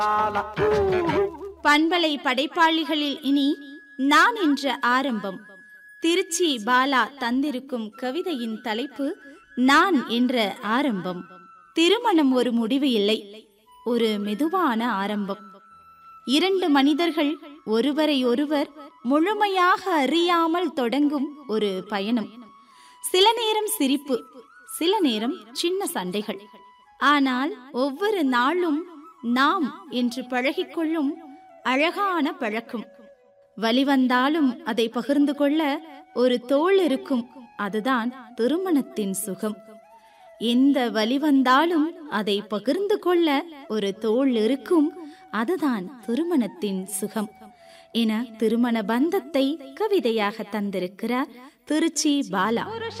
பண்பலை படைப்பாளிகளில் இனி நான் என்ற ஆரம்பம் திருச்சி பாலா தந்திருக்கும் கவிதையின் தலைப்பு நான் என்ற ஆரம்பம் திருமணம் ஒரு முடிவு இல்லை ஒரு மெதுவான ஆரம்பம் இரண்டு மனிதர்கள் ஒருவரை ஒருவர் முழுமையாக அறியாமல் தொடங்கும் ஒரு பயணம் சில நேரம் சிரிப்பு சில நேரம் சின்ன சண்டைகள் ஆனால் ஒவ்வொரு நாளும் நாம் என்று பழகிக்கொள்ளும் அழகான பழக்கம் வலி வந்தாலும் அதை பகிர்ந்து கொள்ள ஒரு தோள் இருக்கும் அதுதான் திருமணத்தின் சுகம் எந்த வலி வந்தாலும் அதை பகிர்ந்து கொள்ள ஒரு தோள் இருக்கும் அதுதான் திருமணத்தின் சுகம் என திருமண பந்தத்தை கவிதையாக தந்திருக்கிறார் திருச்சி பாலா